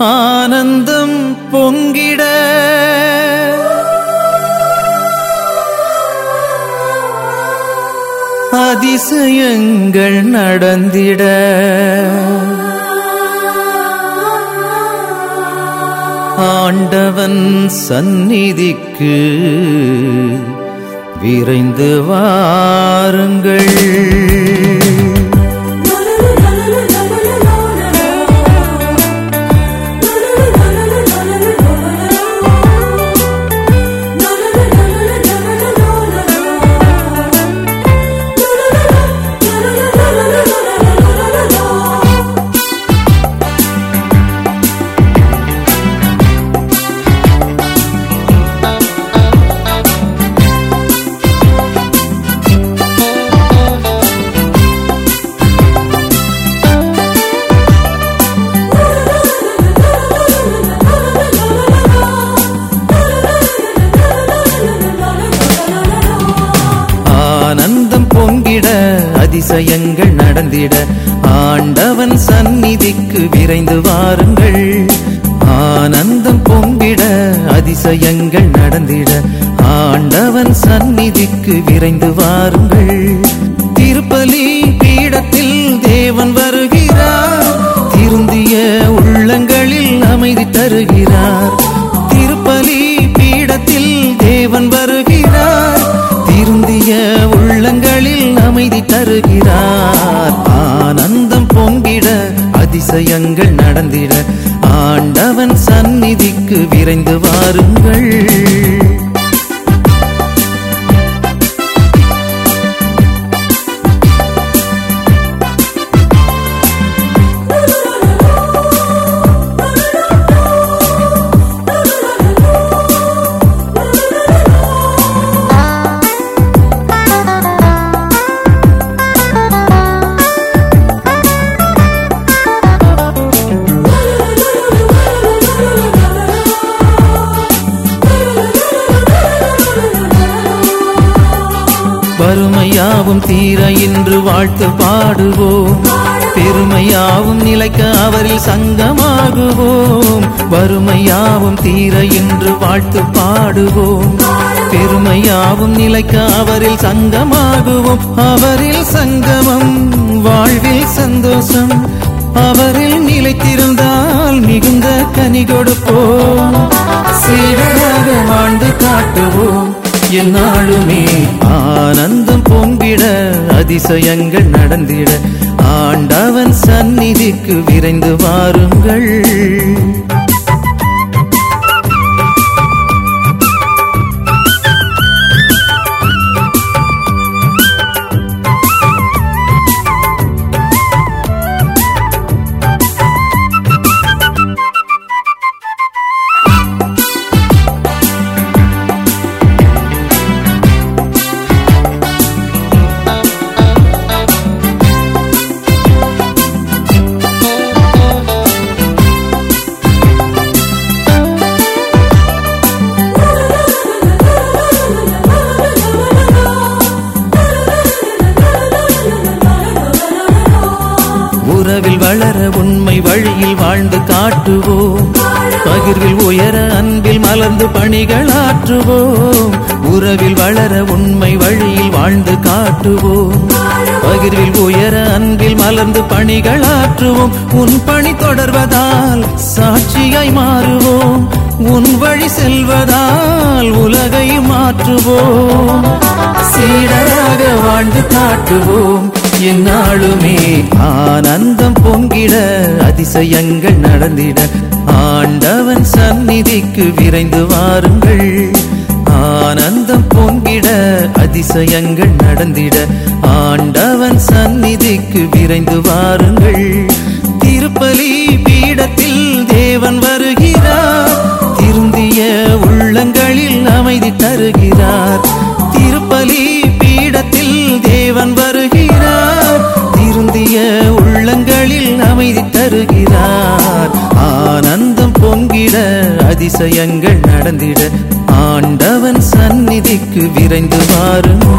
ஆனந்தம் பொங்கிட அதிசயங்கள் நடந்திட ஆண்டவன் சந்நிதிக்கு விரைந்து வாருங்கள் ஆனந்தம் பொங்கிட அதிசயங்கள் நடந்திட ஆண்டவன் சந்நிதிக்கு விரைந்து வாருங்கள் ஆனந்தம் பொங்கிட அதிசயங்கள் நடந்திட ஆண்டவன் சந்நிதிக்கு விரைந்து வாருங்கள் திருப்பலி பீடத்தில் தேவன் வருகிறார் திருந்திய உள்ளங்களில் அமைதி தருகிறார் திருப்பலி பீடத்தில் தேவன் வருகிறார் திருந்திய உள்ளங்களில் அமைதி தருகிறார் ஆனந்தம் பொங்கிட அதிசயங்கள் நடந்திட ஆண்டவன் சந்நிதிக்கு விரைந்து வாருங்கள் வறுமையாவும் தீர இன்று வாழ்த்து பாடுவோம் பெருமையாவும் நிலைக்க அவரில் சங்கமாகுவோம் வறுமையாவும் தீர இன்று வாழ்த்து பாடுவோம் பெருமையாவும் நிலைக்க அவரில் சங்கமாகுவோம் அவரில் சங்கமம் வாழ்வில் சந்தோஷம் அவரில் நிலைத்திருந்தால் மிகுந்த கனி கொடுப்போம் சீடராக வாழ்ந்து காட்டுவோம் என்னாலுமே ஆனந்தம் பொங்கிட அதிசயங்கள் நடந்திட ஆண்டவன் சந்நிதிக்கு விரைந்து வாருங்கள் உறவில் வளர உண்மை வழியில் வாழ்ந்து காட்டுவோம் பகிர்வில் உயர அன்பில் மலர்ந்து பணிகளாற்றுவோம் உறவில் வளர உண்மை வழியில் வாழ்ந்து காட்டுவோம் பகிர்வில் உயர அன்பில் மலர்ந்து பணிகளாற்றுவோம் உன் பணி தொடர்வதால் சாட்சியாய் மாறுவோம் உன் வழி செல்வதால் உலகை மாற்றுவோம் சீடராக வாழ்ந்து காட்டுவோம் என்னாலுமே ஆனந்தம் பொங்கிட அதிசயங்கள் நடந்திட ஆண்டவன் சந்நிதிக்கு விரைந்து வாருங்கள் ஆனந்தம் பொங்கிட அதிசயங்கள் நடந்திட ஆண்டவன் சந்நிதிக்கு விரைந்து வாருங்கள் திருப்பலி பீடத்தில் தேவன் வருகிறார் திருந்திய உள்ளங்களில் அமைதி தருகிறார் திருப்பலி பீடத்தில் தேவன் வருகிறார் திருந்திய உள்ளங்களில் அமைதி தருகிறார் ஆனந்தம் பொங்கிட அதிசயங்கள் நடந்திட ஆண்டவன் சந்நிதிக்கு விரைந்து வாருங்கள்